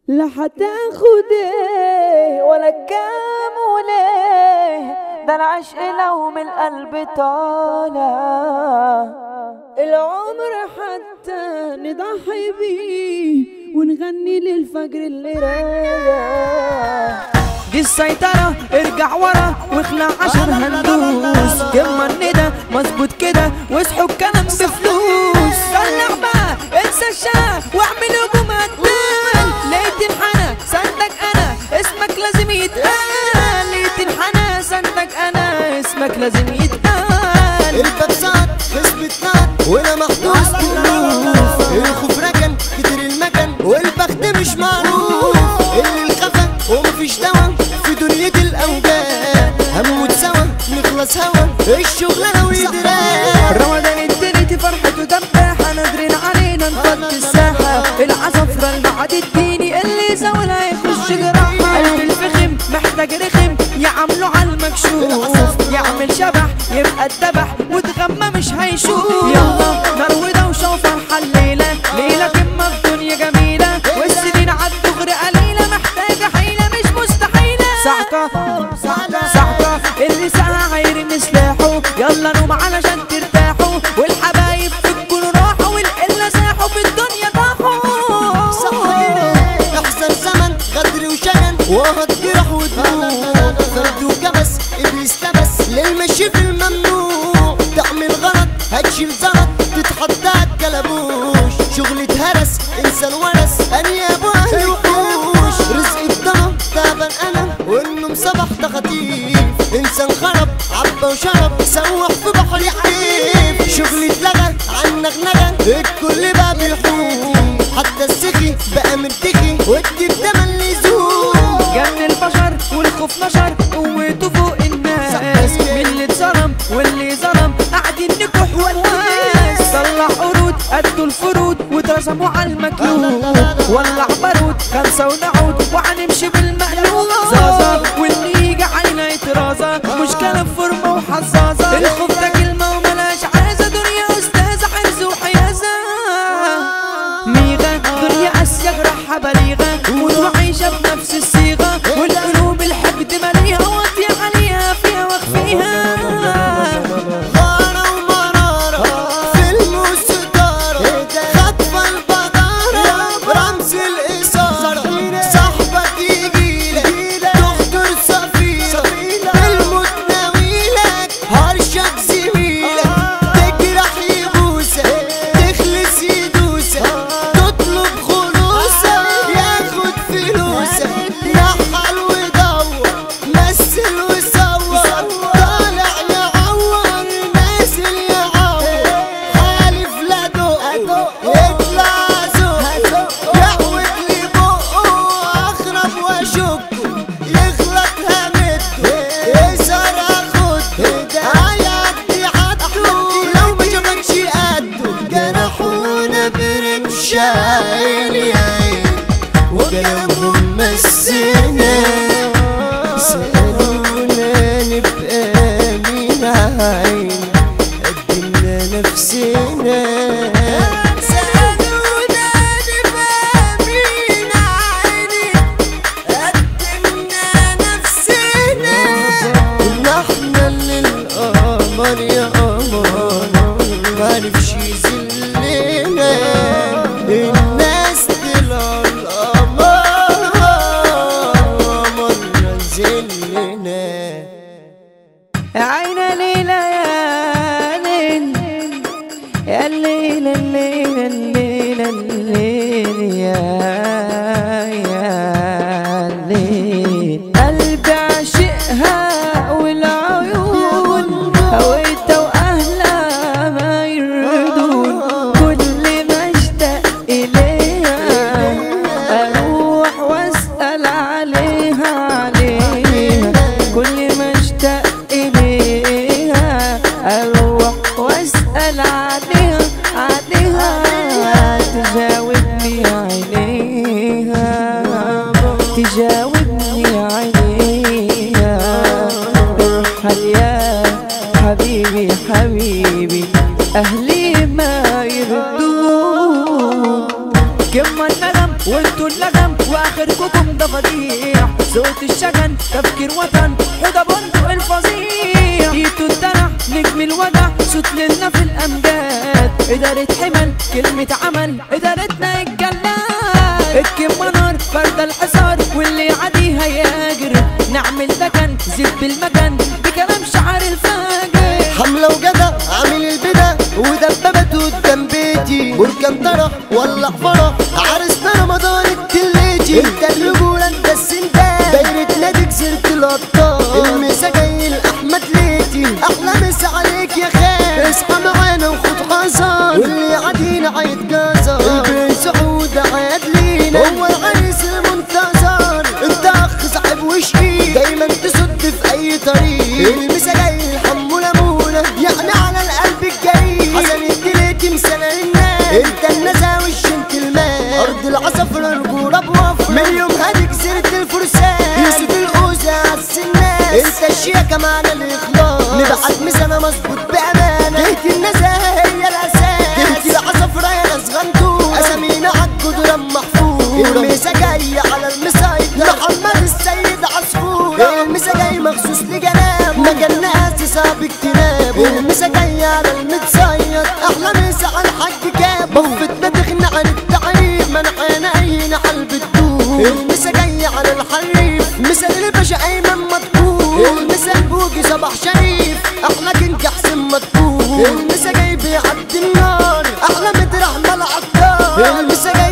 لا هتاخد ايه ولا كام وليه ده العشق لو من القلب طالع العمر حتى نضحي بيه ونغني للفجر اللي رايح دي السيطرة ارجع ورا واخلع عشان هندوس يما الندى مظبوط كده واصحوا الكلام بفلوس طلع بقى انسى الشاف واعمل هجوم هتان لقيت الحنا سندك انا اسمك لازم يتقال لقيت الحنا سندك انا اسمك لازم يتقال البكسات حسبة نار ولا محبوس كلوف الخوف ركن كتر المكان والبخت مش معروف اللي الخفا ومفيش دوا في دنيا الاوجاع هنموت سوا نخلص هوا الشغلانه ويدراك رمضان الدنيا فرحته دباحة نادرين علينا نفضي الساحة العصفرة المعاد الديني اللي زولها يخش جراحة قلب الفخم محتاج رخم يعملوا على المكشوف يعمل شبح يبقى اتذبح وتغمى مش هيشوف يلا نار ودوشة وفرحة الليلة ليلة قمة في دنيا جميلة والسنين عالدغري قليلة محتاجة حيلة مش مستحيلة ساعتها ساعتها اللي ساعة هيرن سلاحه يلا نوم علشان ترتاحوا والحبايب في الكون راحوا والقلة ساحوا في الدنيا طاحوا صحيح احسن زمن غدر وشجن وهتجرح وتموت فرد وكبس ابليس تبس للمشي في الممنوع تعمل غلط هتشيل زلط تتحط عالكلبوش شغل اتهرس انسان ورث انياب واهل وحوش رزق الضنا تعبان انا والنوم صبح تخطيف انسان خرب عبى وشرب سوح في بحر يحيف شغل اتلغى عن نغنغه الكل بقى بيحوم حتى السخي بقى مرتخي والديب ده ملزوم جن البشر والخوف نشر قوته فوق الناس من اللي اتظلم واللي ظلم قاعدين نكح والناس طلع قرود قدوا الفرود واترسموا على المكلوب ولع بارود خمسة ونعود وهنمشي بالمقلوب زازا واللي يجي علينا يترازا مشكلة في فورمة وحزازة الخوف ده كلمة وملاش عازة دنيا أستاذة حرز وحيازة ميغة دنيا قاسية جراحة بليغة موت وعيشة بنفس الصيغة والقلوب الحقد مليها واطية عليها فيها واخفيها غارة ومرارة فيلم وستارة خطفة البدارة رمز الإثارة صاحبك يجيلك دكتور سفيرة الموت ناويلك هرشك زميلك تجرح يبوسك تخلص يدوسك تطلب خلوصك ياخد فلوسك نحل ودور مثل وصور طالع يعور نازل يعور حالف لا دق يطلع زق يعوج لي بقه اخرب واشكه يغلط همده يسهر اخده هيعدي عدو لو ما شافكش قده جرحونا برمش عيني عين وكلامهم مسنا سألونا نبقى مين عين قدمنا نفسنا سألونا نبقى مين عين قدمنا نفسنا كنا احنا اللي القمر يا قمر معرفش يذلنا الناس طلعوا القمر قمر نزلنا عين ليلى يا ليل يا الليل الليل الليل الليل يا يا الليل قلبي عاشقها والعيون هويتها واهلها ما يرضون اتلغم واخركم ده فضيح صوت الشجن تفكير وطن حدا بندق الفظيع ايده الدلع نجم الوجع صوت لنا في الامجاد ادارة حمل كلمة عمل ادارتنا الجلاد الكم نار فرد الحصار واللي عادي هياجر نعمل دكن زيت بالمكان بكلام شعر الفاجر حملة وجدع عامل البدع ودببت قدام بيتي بركان طرح ولع فرح عرسنا رمضان التليتي انت الرجولة انت السندان دايرة نادي كسرت الابطال المسا جاي لاحمد ليتي احلى مسا عليك يا خال اصحى معانا وخد حذر واللي عادينا هيتجازر البين سعود عاد لينا هو العريس المنتظر انت اخ صاحب وشقيق دايما تصد في اي طريق المسا جاي الحمو لمونة يعني على القلب الجريء حسن الدليتي مسنة للناس انت النزا والجنتلمان ارض العصفرة رجولة بوفر من يوم هاديك سيرة الفرسان يوسف الاوزة عالسناس انت الشياكة معنا الاخلاص نبعت مسنة مظبوط بامانة جهة النزا هي الاساس جهة العصفرة يا ناس غنتو اسامينا عالجدران محفوظ المسا جاي على المسيطر محمد السيد عصفور المسا جاي مخصوص لجناب مجال ناسي صعب اجتناب المسا جاي على المتصيد احلى مسا على الحاج كاب بفتنا تغنى عن التعريف منعنا عينا حلب الدود المسا جاي على الحريف مثل الباشا ايمن مطبوع المسا البوجي صباح شريف احلى كنج حسين مطبوع المسا جاي بيعدي النار احلى متر احمد عطار المسا جاي